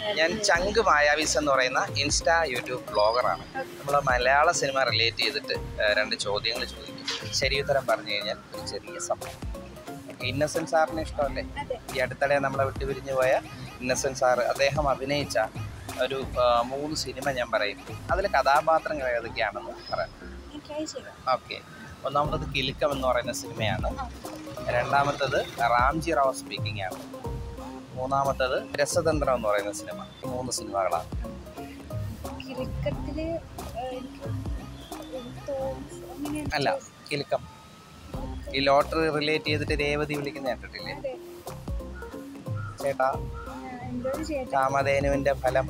ഞാൻ ചങ്ക് മായാവീസ് എന്ന് പറയുന്ന ഇൻസ്റ്റാ യൂട്യൂബ് ബ്ലോഗറാണ് നമ്മൾ മലയാള സിനിമ റിലേറ്റ് ചെയ്തിട്ട് ഏഹ്, രണ്ട് ചോദ്യങ്ങൾ ചോദിക്കും ശരി ഉത്തരം പറഞ്ഞു കഴിഞ്ഞാൽ ഒരു ചെറിയ സമയം ഇന്നസെൻറ്റ് സാറിന് ഇഷ്ടമല്ലേ അതെ ഈ അടുത്തിടെ നമ്മളെ വിട്ടുപിരിഞ്ഞു പോയ ഇന്നസെൻറ്റ് സാറ് അദ്ദേഹം അഭിനയിച്ച ഒരു ആ, മൂന്ന് സിനിമ ഞാൻ പറയും അതിൽ കഥാപാത്രങ്ങൾ ഏതൊക്കെയാണെന്ന് പറയാം ഞാൻ ട്രൈ ചെയ്യാം ഓക്കെ ഒന്നാമത്തത് കിലുക്കം എന്ന് പറയുന്ന സിനിമയാണ് ആ. രണ്ടാമത്തത് റാംജി റാവ് സ്പീക്കിംഗ് ആണ് മൂന്നാമത്തത് രസതന്ത്രം എന്ന് പറയുന്ന സിനിമ ഈ മൂന്ന് സിനിമകളാണ് കിലുക്കത്തില് ഏഹ്, എനിക്ക് തോമസ് അങ്ങനെ അല്ല കിലുക്കം ഈ ലോട്ടറി റിലേറ്റ് ചെയ്തിട്ട് രേവതി വിളിക്കുന്ന കേട്ടിട്ടില്ലേ അതെ ചേട്ടാ ആ, എന്തോ ഒരു ചേട്ടൻ കാമധേനുവിന്റെ ഫലം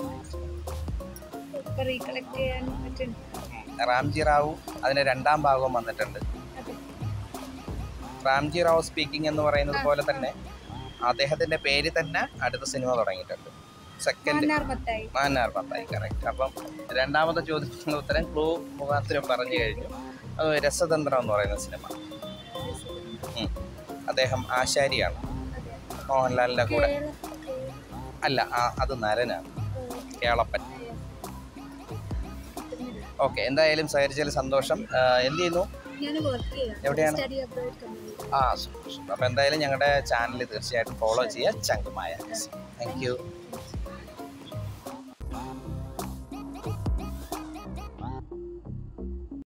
ഇപ്പൊ റീകളക്ട് ചെയ്യാൻ പറ്റുന്നുണ്ട് റാംജി റാവു അതിന്റെ രണ്ടാം ഭാഗവും വന്നിട്ടുണ്ട് അതെ റാംജി റാവു സ്പീക്കിംഗ് എന്ന് പറയുന്നത് പോലെ തന്നെ അദ്ദേഹത്തിന്റെ പേര് തന്നെ അടുത്ത സിനിമ തുടങ്ങിയിട്ടുണ്ട് സെക്കൻഡ് മാന്നാർ മത്തായി മാന്നാർ പത്തായി കറക്റ്റ് അപ്പം രണ്ടാമത്തെ ചോദ്യത്തിനുള്ള ഉത്തരം ക്ലൂ മുഖാന്തരം പറഞ്ഞു കഴിഞ്ഞു അത് രസതന്ത്രം എന്ന് പറയുന്ന സിനിമ ഉം. അദ്ദേഹം ആശാരിയാണ് മോഹൻലാലിൻ്റെ കൂടെ കേരള അല്ല ആ- അത് നരനാണ് കേളപ്പൻ ഓക്കെ എന്തായാലും സഹകരിച്ചതിൽ സന്തോഷം ആ, എന്ത് ചെയ്യുന്നു ഞാൻ വർക്ക് ചെയ്യാം എവിടെയാണ്? സ്റ്റഡി അബ്രോഡ് കമ്പനി ആ സൂപ്പർ സൂപ്പർ അപ്പോൾ എന്തായാലും ഞങ്ങളുടെ ചാനൽ തീർച്ചയായിട്ടും ഫോളോ ചെയ്യുക ചങ്കുമായ താങ്ക് യു Thank you.